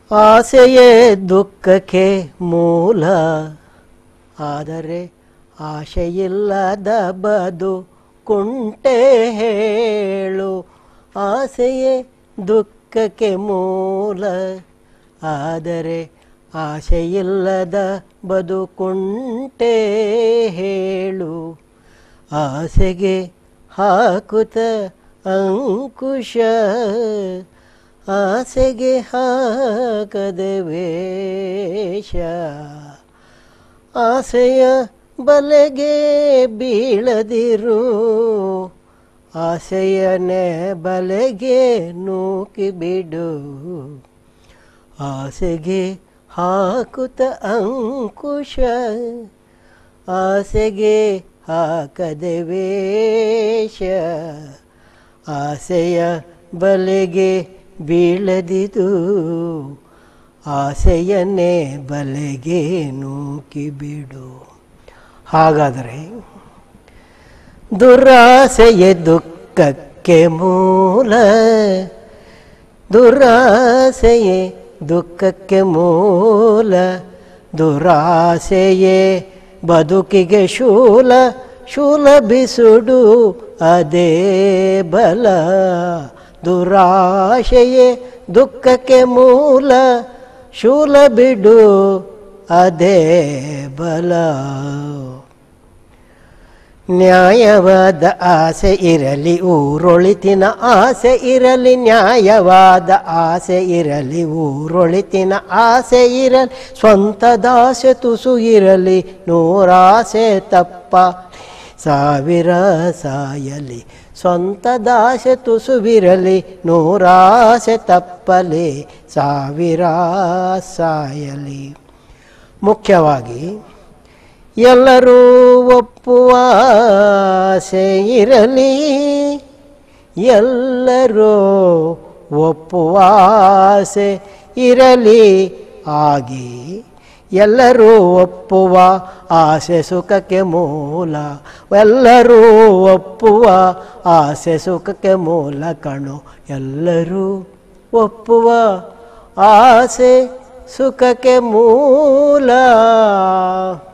ಆಸೆಯೇ ದುಃಖಕ್ಕೆ ಮೂಲ ಆದರೆ ಆಶೆಯಿಲ್ಲದ ಬದು ಕುಂಟೆ ಹೇಳು ಆಸೆಯೇ ದುಃಖಕ್ಕೆ ಮೂಲ ಆದರೆ ಆಶೆಯಿಲ್ಲದ ಬದುಕುಂಟೆ ಹೇಳು ಆಸೆಗೆ ಹಾಕುತ್ತ ಅಂಕುಶ ಆಸೆಗೆ ಹಾಕದೆ ವೇಷ ಆಸೆಯ ಬಲೆಗೆ ಬೀಳದಿರು ಆಸೆಯನೇ ಬಲೆಗೆ ನೂಕಿ ಬಿಡು ಆಸೆಗೆ ಹಾಕುತ್ತ ಅಂಕುಶ ಆಸೆಗೆ ಹಾಕದೆ ವೇಷ ಆಸೆಯ ಬಲೆಗೆ ಬೀಳದಿದು ಆಸೆಯನ್ನೇ ಬಲೆಗೆ ನೂಕಿ ಬಿಡು ಹಾಗಾದರೆ ದುರಾಸೆಯೇ ದುಃಖಕ್ಕೆ ಮೂಲ ದುರಾಸೆಯೇ ದುಃಖಕ್ಕೆ ಮೂಲ ದುರಾಸೆಯೇ ಬದುಕಿಗೆ ಶೂಲ ಶೂಲ ಬಿಸುಡು ಅದೇ ಬಲ ದುರಾಶೆಯೇ ದುಃಖಕ್ಕೆ ಮೂಲ ಶೂಲ ಬಿಡು ಅದೇ ಬಲ ನ್ಯಾಯವಾದ ಆಸೆ ಇರಲಿ ಊರೊಳಿತಿನ ಆಸೆ ಇರಲಿ ನ್ಯಾಯವಾದ ಆಸೆ ಇರಲಿ ಊರೊಳಿತಿನ ಆಸೆ ಇರಲಿ ಸ್ವಂತದಾಸೆ ತುಸು ಇರಲಿ ನೂರಾಸೆ ತಪ್ಪ ಸಾವಿರ ಸಾಯಲಿ ಸ್ವಂತದಾಸೆ ತುಸುವಿರಲಿ ನೂರಾಸೆ ತಪ್ಪಲಿ ಸಾವಿರ ಸಾಯಲಿ ಮುಖ್ಯವಾಗಿ ಎಲ್ಲರೂ ಒಪ್ಪುವ ಆಸೆ ಇರಲಿ ಎಲ್ಲರೂ ಒಪ್ಪುವ ಆಸೆ ಇರಲಿ ಆಗಿ ಎಲ್ಲರೂ ಒಪ್ಪುವ ಆಸೆ ಸುಖಕ್ಕೆ ಮೂಲ ಎಲ್ಲರೂ ಒಪ್ಪುವ ಆಸೆ ಸುಖಕ್ಕೆ ಮೂಲ ಕಣು ಎಲ್ಲರೂ ಒಪ್ಪುವ ಆಸೆ ಸುಖಕ್ಕೆ ಮೂಲ